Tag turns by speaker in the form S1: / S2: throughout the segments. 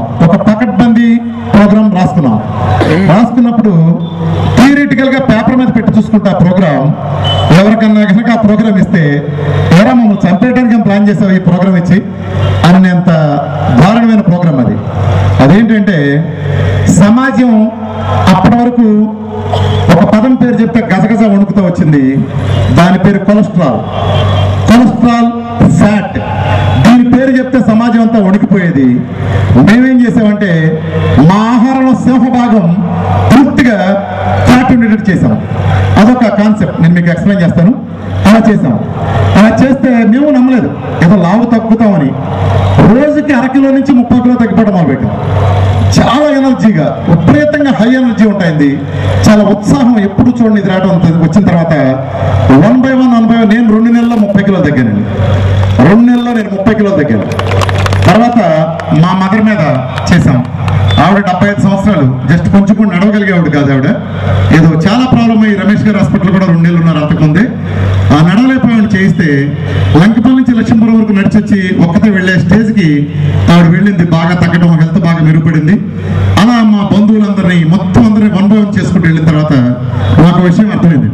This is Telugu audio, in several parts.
S1: ఒక పకడ్బందీ ప్రోగ్రామ్ రాసుకున్నాం రాసుకున్నప్పుడు థియరిటికల్ గా పేపర్ మీద పెట్టి చూసుకుంటే ఆ ప్రోగ్రామ్ ఎవరికన్నా కనుక ఆ ప్రోగ్రామ్ ఇస్తే ఎవరా మమ్మల్ని చంపేయడానికి ఏం ప్లాన్ చేసావు ఈ ప్రోగ్రామ్ ఇచ్చి అనేంత దారుణమైన ప్రోగ్రామ్ అది అదేంటంటే సమాజం అప్పటి వరకు ఒక పదం పేరు చెప్తే గజగజ వణుకుతూ వచ్చింది దాని పేరు కొలెస్ట్రాల్ కొలెస్ట్రాల్ ఫ్యాట్ దీని పేరు చెప్తే సమాజం అంతా వణికిపోయేది మేమేం చేసామంటే మా ఆహారంలో సింహభాగం పూర్తిగా ఫ్యాట్ ఉండేటట్టు చేసాం అదొక కాన్సెప్ట్ నేను మీకు ఎక్స్ప్లెయిన్ చేస్తాను అలా చేసాం అలా చేస్తే మేము నమ్మలేదు ఏదో లావు తగ్గుతామని రోజుకి అరకిలో నుంచి ముప్పై కిలో తగ్గిపోవడం మొదలుపెట్టాం చాలా ఎనర్జీగా విపరీతంగా హై ఎనర్జీ ఉంటుంది చాలా ఉత్సాహం ఎప్పుడు చూడండి ఇది రావడం అంత- వచ్చిన తర్వాత one by one one by one నేను రెండు నెలల్లో ముప్పై కిలో తగ్గానండి రెండు నెలల్లో నేను ముప్పై కిలో తగ్గాను తర్వాత మా మదర్ మీద చేశాం ఆవిడ డెబ్బై ఐదు సంవత్సరాలు జస్ట్ కొంచెం కూడా నడవగలిగేవాడు కాదు ఆవిడ ఏదో చాలా ప్రాబ్లం అయ్యి రమేష్ గారి హాస్పిటల్ కూడా రెండు నెలలు ఉన్నారు అంతకుముందే ఆ నడవలేకపోయాడు చేయిస్తే లంకపల్లి నుంచి లక్ష్మీపురం వరకు నడిచొచ్చి ఒక్కతే వెళ్ళే స్టేజ్కి ఆవిడ వెళ్ళింది బాగా తగ్గడం హెల్త్ బాగా మెరుగుపడింది అలా మా బంధువులందరినీ మొత్తం అందరినీ వన్ బై వన్ చేసుకుంటూ వెళ్ళిన తర్వాత నాకు విషయం అర్థమైంది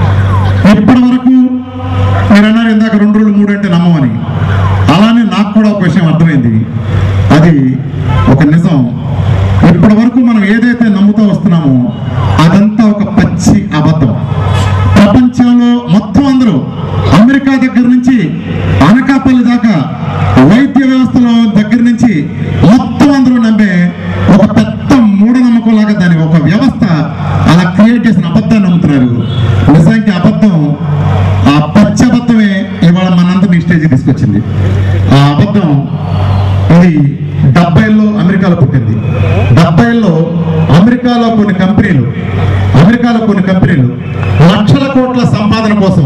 S1: ఇప్పటి వరకు మీరు అన్నారు ఇందాక రెండు రోజులు మూడు అంటే నమ్మమని అలానే నాకు కూడా ఒక విషయం అర్థమైంది అది ఒక నిజం ఇప్పటి వరకు మనం ఏదైతే నమ్ముతూ వస్తున్నామో అదంతా ఒక పచ్చి అబద్ధం ప్రపంచంలో మొత్తం అందరూ అమెరికా దగ్గర నుంచి అనకాపల్లి దాకా వైద్య వ్యవస్థలో దగ్గర నుంచి మొత్తం అందరూ నమ్మే ఒక పెద్ద మూఢనమ్మకం లాగా దాని ఒక వ్యవస్థ అలా క్రియేట్ చేసిన అబద్ధాన్ని నమ్ముతున్నారు నిజానికి అబద్ధం ఆ పచ్చి అబద్ధమే ఇవాళ మనందరినీ స్టేజ్కి తీసుకొచ్చింది ఆ అబద్ధం ఇది డెబ్బైలో అమెరికాలో పుట్టింది డెబ్బైలో అమెరికాలో కొన్ని కంపెనీలు అమెరికాలో కొన్ని కంపెనీలు లక్షల కోట్ల సంపాదన కోసం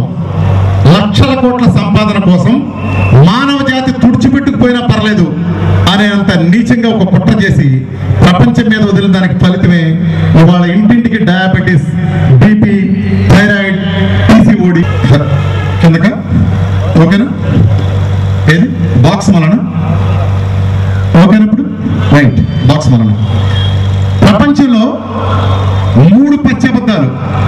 S1: లక్షల కోట్ల సంపాదన కోసం మానవ జాతి తుడిచిపెట్టుకుపోయినా పర్లేదు అనేంత నీచంగా ఒక కుట్ర చేసి ప్రపంచం మీద వదిలిన దానికి ఫలితమే ఇవాళ ఇంటింటికి డయాబెటీస్ బీపీ థైరాయిడ్ పీసీఓడి కిందక ఓకేనా ఏది బాక్స్ మలన ఓకేనా ఇప్పుడు రైట్ బాక్స్ మలన ప్రపంచంలో మూడు పచ్చబద్దాలు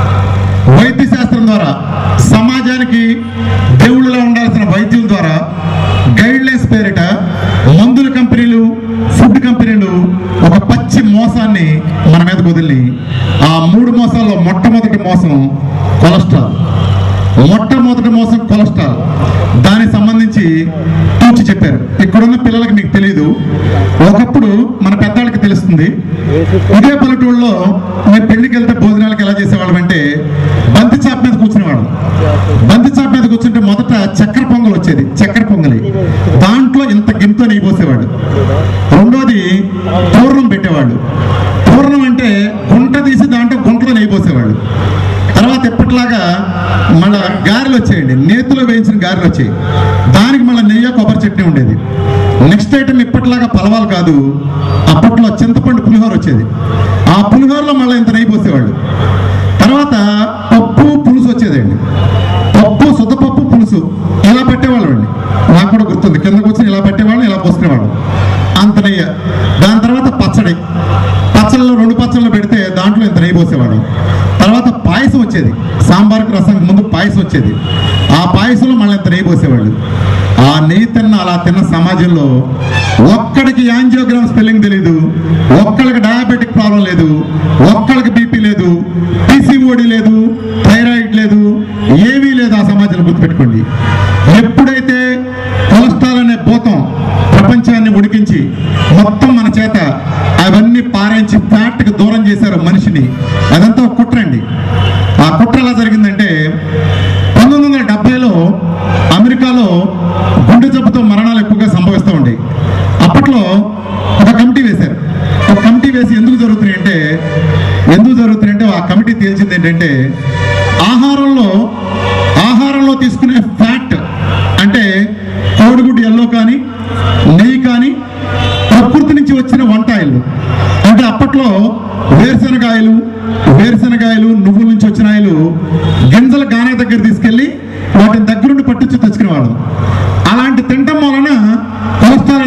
S1: వైద్య శాస్త్రం ద్వారా సమాజానికి దేవుళ్ళలో ఉండాల్సిన వైద్యుల ద్వారా గైడ్ లైన్స్ పేరిట మందుల కంపెనీలు ఫుడ్ కంపెనీలు ఒక పచ్చి మోసాన్ని మన మీదకు వదిలి ఆ మూడు మోసాల్లో మొట్టమొదటి మోసం కొలెస్ట్రాల్ మొట్టమొదటి మోసం కొలెస్ట్రాల్ దానికి సంబంధించి తూచి చెప్పారు ఇక్కడున్న పిల్లలకి మీకు తెలియదు ఒకప్పుడు మన పెద్దవాళ్ళకి తెలుస్తుంది ఇదే పల్లెటూళ్ళలో మేము పెళ్లికి వెళ్తే భోజనాలకు ఎలా చేసేవాళ్ళం అంటే బంతి చాప మీద కూర్చునేవాళ్ళం బంతి చాప మీద కూర్చుంటే మొదట చక్కెర పొంగల్ వచ్చేది చక్కెర పొంగలి దాంట్లో ఇంత గింత నెయ్యి పోసేవాడు రెండోది పూర్ణం పెట్టేవాళ్ళు పూర్ణం అంటే గుంట తీసి దాంట్లో గుంటలో నెయ్యి పోసేవాళ్ళు తర్వాత ఎప్పటిలాగా మళ్ళా గారెలు వచ్చేయండి నేతిలో వేయించిన గారెలు వచ్చాయి దానికి మళ్ళీ నెయ్యి కొబ్బరి చట్నీ ఉండేది నెక్స్ట్ ఐటమ్ ఇప్పటిలాగా పలవాలు కాదు అప్పట్లో చింతపండు పులిహోర వచ్చేది ఆ పులిహోరలో మళ్ళీ ఇంత నెయ్యి పోసేవాళ్ళు తర్వాత పప్పు పులుసు వచ్చేదండి పప్పు సుద్దపప్పు పులుసు ఇలా పెట్టేవాళ్ళం అండి నాకు కూడా గుర్తుంది కింద కూర్చొని ఇలా పెట్టేవాళ్ళం ఇలా పోసుకునేవాళ్ళం అంత నెయ్యి దాని తర్వాత పచ్చడి పచ్చళ్ళలో రెండు పచ్చళ్ళు పెడితే దాంట్లో ఇంత నెయ్యి పోసేవాడు తర్వాత పాయసం వచ్చేది సాంబార్కి రసం ముందు పాయసం వచ్చేది ఆ పాయసంలో మళ్ళీ ఇంత నెయ్యి పోసేవాళ్ళు ఆ నెయ్యి తిన్న అలా తిన్న సమాజంలో ఒక్కడికి యాంజియోగ్రామ్ స్పెల్లింగ్ తెలియదు ఒక్కడికి డయాబెటిక్ ప్రాబ్లం లేదు ఒక్కడికి బీపీ లేదు పీసీఓడి లేదు థైరాయిడ్ లేదు ఏమీ లేదు ఆ సమాజంలో గుర్తుపెట్టుకోండి ఎప్పుడైతే కొలెస్ట్రాల్ అనే భూతం ప్రపంచాన్ని ఉడికించి మొత్తం మన చేత అవన్నీ పారించి ఫ్యాట్కి దూరం చేశారు మనిషిని అదంతా ఒక కుట్ర అండి ఆ కుట్ర ఎలా జరిగిందంటే పంతొమ్మిది వందల డెబ్బైలో అమెరికాలో గుండె జబ్బుతో మరణాలు ఎక్కువగా సంభవిస్తూ ఉండేవి అప్పట్లో ఒక కమిటీ వేశారు ఒక కమిటీ వేసి ఎందుకు జరుగుతున్నాయి అంటే ఎందుకు జరుగుతున్నాయి అంటే ఆ కమిటీ తేల్చింది ఏంటంటే ఆహారంలో ఆహారంలో తీసుకునే ఫ్యాట్ అంటే కోడిగుడ్డు ఎల్లో కానీ నెయ్యి కానీ ప్రకృతి నుంచి వచ్చిన వంటాయిలు అంటే అప్పట్లో వేరుశనగాయలు వేరుశనగాయలు నువ్వుల నుంచి వచ్చిన ఆయిలు గింజల గానే దగ్గర తీసుకెళ్లి వాటిని దగ్గరుండి పట్టించి తెచ్చుకునేవాళ్ళం అలాంటి తినటం వలన కొలెస్ట్రాల్ అనేది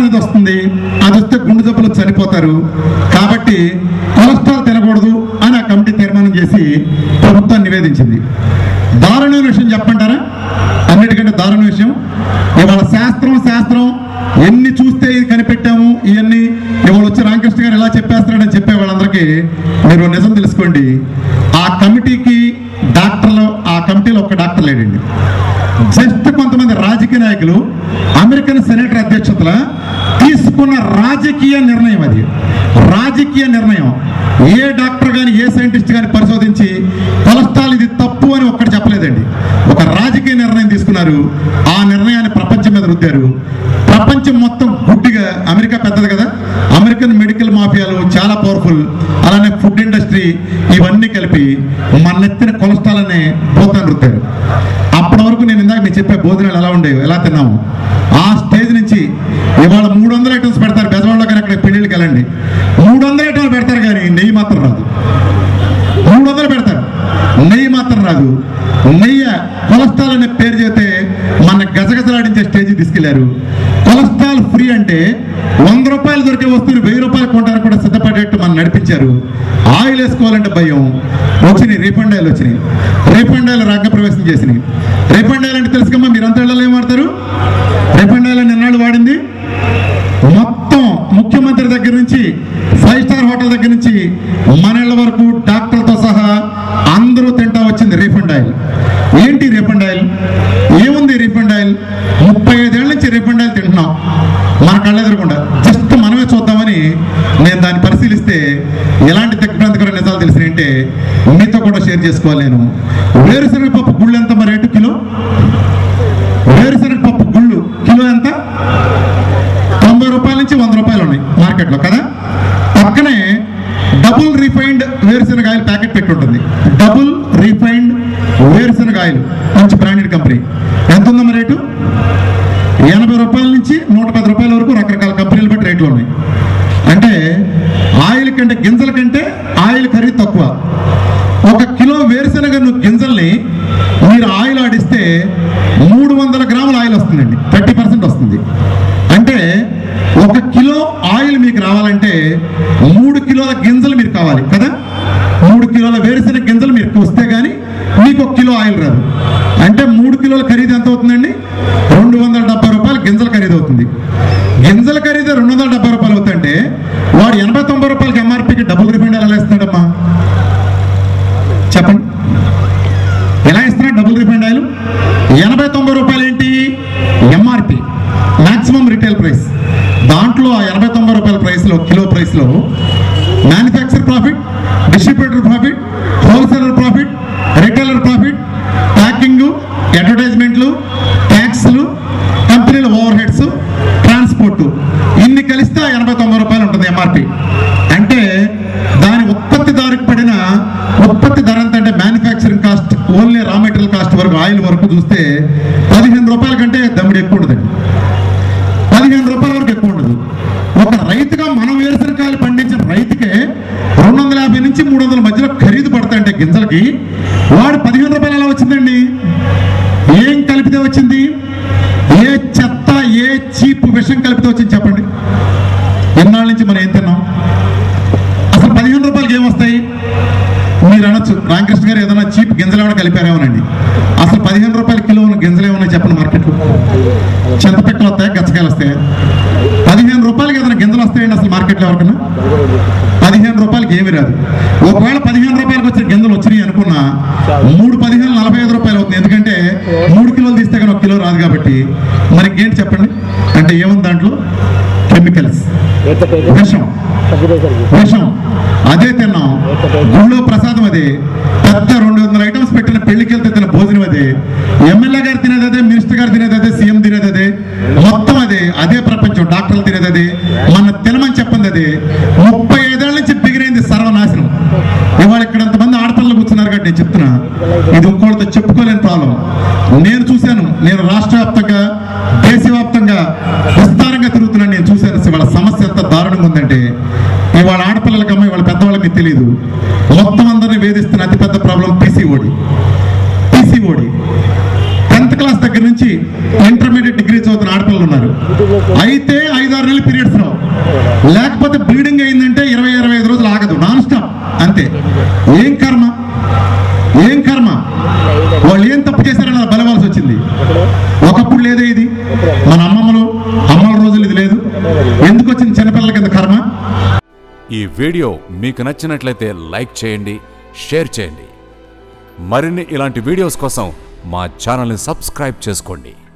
S1: అనేది వస్తుంది అది వస్తే గుండె జబ్బులు చనిపోతారు కాబట్టి కొలెస్ట్రాల్ తినకూడదు అని ఆ కమిటీ తీర్మానం చేసి ప్రభుత్వం నివేదించింది దారుణమైన విషయం చెప్పంటారా అన్నిటికంటే దారుణ విషయం ఇవాళ శాస్త్రం శాస్త్రం ఎన్ని చూస్తే ఇది కనిపెట్టాము ఇవన్నీ ఇవాళ వచ్చి రామకృష్ణ గారు ఎలా చెప్పేస్తున్నాడని చెప్పే వాళ్ళందరికీ మీరు నిజం తెలుసుకోండి ఆ కమిటీకి డాక్టర్లు ఆ కమిటీలో ఒక డాక్టర్ లేడండి జస్ట్ కొంతమంది రాజకీయ నాయకులు అమెరికన్ సెనేటర్ అధ్యక్షతల తీసుకున్న రాజకీయ నిర్ణయం అది రాజకీయ నిర్ణయం ఏ డాక్టర్ కానీ ఏ సైంటిస్ట్ కానీ పరిశోధించి కొలెస్ట్రాల్ ఇది తప్పు అని ఒక్కటి చెప్పలేదండి ఒక రాజకీయ నిర్ణయం తీసుకున్నారు ఆ నిర్ణయాన్ని ప్రపంచం మీద రుద్దారు ప్రపంచం మొత్తం గుడ్డిగా అమెరికా పెద్దది కదా అమెరికన్ మెడికల్ మాఫియాలు చాలా పవర్ఫుల్ అలానే ఫుడ్ ఇండస్ట్రీ ఇవన్నీ కలిపి మన నెత్తిన కొలెస్ట్రాల్ అనే భూతాన్ని రుద్దారు అప్పటి వరకు నేను ఇందాక మీకు చెప్పే భోజనాలు ఎలా ఉండేవి ఎలా తిన్నాము ఆ స్టేజ్ నుంచి ఇవాళ మూడు వందల ఐటమ్స్ పెడతారు బెజవాడలో కానీ అక్కడ పెళ్ళిళ్ళకి వెళ్ళండి మూడు వందల ఐటమ్స్ పెడతారు కానీ నెయ్యి మాత్రం రాదు మూడు వందలు పెడతారు నెయ్యి మాత్రం రాదు నెయ్యి కొలెస్ట్రాల్ అనే పేరు చేస్తే మన గజగజలాడించే స్టేజ్ తీసుకెళ్లారు కొలెస్ట్రాల్ ఫ్రీ అంటే వంద రూపాయలు దొరికే వస్తువులు వెయ్యి రూపాయలు కొనడానికి కూడా సిద్ధపడేట్టు మనం నడిపించారు ఆయిల్ వేసుకోవాలంటే భయం వచ్చినాయి రీఫండ్ ఆయిల్ వచ్చినాయి రీఫండ్ ఆయిల్ రంగ ప్రవేశం చేసినాయి రీఫండ్ ఆయిల్ అంటే తెలుసుకమ్మా మీరు అంత ఏం వాడతారు రీఫండ్ ఆయిల్ అని ఎన్నాళ్ళు వాడింది మొత్తం ముఖ్యమంత్రి దగ్గర నుంచి ఫైవ్ స్టార్ హోటల్ దగ్గర నుంచి మనళ్ళ వరకు డాక్టర్లతో సహా అందరూ తింటా వచ్చింది రీఫండ్ ఆయిల్ ఏంటి రీఫండ్ ఆయిల్ ఏముంది రీఫండ్ ఆయిల్ ముప్పై ఐదేళ్ల నుంచి రీఫండ్ ఆయిల్ తింటున్నాం మన కళ్ళ ఎదురకుండా జస్ట్ మనమే చూద్దామని నేను దాన్ని పరిశీలిస్తే ఎలాంటి దిగ్భ్రాంతికర నిజాలు తెలిసినాయంటే మీతో కూడా షేర్ చేసుకోవాలి నేను వేరుశనగ పప్పు గుళ్ళు ఎంత మరి రేటు కిలో వేరుశనగ పప్పు గుళ్ళు కిలో ఎంత తొంభై రూపాయల నుంచి వంద రూపాయలు ఉన్నాయి మార్కెట్లో కదా పక్కనే డబుల్ రిఫైన్డ్ వేరుశనగ ఆయిల్ ప్యాకెట్ పెట్టి ఉంటుంది డబుల్ రిఫైన్డ్ వేరుశనగ ఆయిల్ మంచి బ్రాండెడ్ కంపెనీ ఎంత ఉందమ్మా రేటు ఎనభై రూపాయల నుంచి నూట పది రూపాయల వరకు రకరకాల కంపెనీలు బట్టి రేట్లు ఉన్నాయి అంటే ఆయిల్ కంటే గింజల కంటే ఆయిల్ ఖరీదు తక్కువ ఒక కిలో వేరుశనగ నువ్వు గింజల్ని మీరు ఆయిల్ ఆడిస్తే మూడు వందల గ్రాముల ఆయిల్ వస్తుందండి థర్టీ పర్సెంట్ వస్తుంది అంటే ఒక కిలో ఆయిల్ మీకు రావాలంటే మూడు కిలోల గింజలు మీరు కావాలి కదా మూడు కిలోల వేరుశనగ గింజలు మీరు వస్తే కానీ మీకు ఒక కిలో ఆయిల్ రాదు అంటే మూడు కిలోల ఖరీదు ఎంత అవుతుందండి రెండు వందల డెబ్బై రూపాయలు గింజల ఖరీదు అవుతుంది గింజల ఖరీదు రెండు వందల డెబ్బై రూపాయలు అవుతుంటే వాడు ఎనభై తొంభై రూపాయలకి ఎంఆర్పీకి డబుల్ రిఫండ్ ఎలా ఇస్తున్నాడమ్మా చెప్పండి ఎలా ఇస్తున్నాడు డబుల్ రిఫండ్ ఆయిల్ ఎనభై తొంభై రూపాయలు ఏంటి ఎంఆర్పి మాక్సిమం రిటైల్ ప్రైస్ దాంట్లో ఆ ఎనభై తొంభై రూపాయల ప్రైస్లో కిలో ప్రైస్లో manufacture profit distributor profit wholesaler profit retailer profit packing అడ్వర్టైజ్మెంట్లు ట్యాక్స్లు కంపెనీల ఓవర్ హెడ్స్ ట్రాన్స్పోర్ట్ ఇన్ని కలిస్తే ఆ ఎనభై తొంభై రూపాయలు ఉంటుంది ఎంఆర్పి అంటే దాని ఉత్పత్తిదారుకి పడిన ఉత్పత్తి ధర ఎంత అంటే manufacturing cost only raw material cost వరకు ఆయిల్ వరకు చూస్తే పదిహేను రూపాయల కంటే దమ్ముడు ఎక్కువ ఉండదండి పదిహేను రూపాయల వరకు ఎక్కువ ఉండదు ఒక రైతుగా మనం వేరుశనకాయలు పండించిన రైతుకే రెండు వందల యాభై నుంచి మూడు వందల మధ్యలో ఖరీదు పడతాయంటే గింజలకి వాడు పదిహేను రూపాయలు ఎలా వచ్చిందండి ఏం కలిపితే వచ్చింది ఏ చెత్త ఏ చీప్ విషం కలిపితే వచ్చింది చెప్పండి ఎన్నాళ్ళ నుంచి మనం ఏం తిన్నాం అసలు పదిహేను రూపాయలకి ఏమొస్తాయి మీరు అనొచ్చు రామకృష్ణ గారు ఏదైనా చీప్ గింజలు ఏమైనా కలిపారేమోనండి అసలు పదిహేను రూపాయల కిలో ఉన్న గింజలు ఏమన్నా చెప్పండి మార్కెట్లో చింతపిక్కలు వస్తాయి గచ్చకాయలు వస్తాయి పదిహేను రూపాయలకి ఏదైనా గింజలు వస్తాయండి అసలు మార్కెట్లో ఎవరికైనా పదిహేను రూపాయలకి ఏమి రాదు ఒకవేళ పదిహేను రూపాయలకి వచ్చే గింజలు వచ్చినాయి అనుకున్నా మూడు పదిహేను నలభై ఐదు రూపాయలు అవుతుంది ఎందుకంటే మూడు కిలోలు తీస్తే కానీ ఒక కిలో రాదు కాబట్టి మరి ఇంకేంటి చెప్పండి అంటే ఏముంది దాంట్లో కెమికల్స్ విషం విషం అదే తిన్నాం గుళ్ళో ప్రసాదం అదే పెద్ద రెండు వందల ఐటమ్స్ పెట్టిన పెళ్లికి వెళ్తే తిన భోజనం అదే ఎమ్మెల్యే గారు తినేది అదే మినిస్టర్ గారు తినేది అదే సీఎం తినేది అదే మొత్తం అదే అదే ప్రపంచం డాక్టర్లు తినేది అదే మన తినమని చెప్పింది అదే ముప్పై ఐదేళ్ల నుంచి బిగిరైంది సర్వనాశనం ఇవాళ ఇక్కడ ఎంతమంది ఆడపిల్లలు కూర్చున్నారు కాబట్టి నేను చెప్తున్నా ఇది ఇంకోటితో చెప్పుకోలేని ప్రాబ్లం నేను చూశాను నేను రాష్ట్ర వ్యాప్తంగా దేశవ్యాప్తంగా విస్తారంగా తిరుగుతున్నాను నేను చూశాను ఇవాళ సమస్య ఎంత దారుణంగా ఉందంటే ఇవాళ ఆడపిల్లలకి అమ్మాయి వాళ్ళ పెద్దవాళ్ళకి మీకు తెలియదు మొత్తం అందరినీ వేధిస్తున్న అతిపెద్ద problem PCOD PCOD tenth class దగ్గర నుంచి ఇంటర్మీడియట్ డిగ్రీ చదువుతున్న ఆడపిల్లలు ఉన్నారు అయితే ఐదారు నెలలు లేకపోతే బ్లీడింగ్ అయిందంటే ఇరవై ఇరవై ఐదు రోజులు ఆగదు నాన్ స్టాప్ అంతే ఏం కర్మ ఏం కర్మ వాళ్ళు ఏం తప్పు చేశారని అలా బలవాల్సి వచ్చింది ఒకప్పుడు లేదే ఇది మన అమ్మమ్మలు అమ్మల రోజులు ఇది లేదు ఎందుకు వచ్చింది చిన్నపిల్లల కింద కర్మ
S2: ఈ వీడియో మీకు నచ్చినట్లయితే లైక్ చేయండి షేర్ చేయండి మరిన్ని ఇలాంటి వీడియోస్ కోసం మా ఛానల్ని సబ్స్క్రైబ్ చేసుకోండి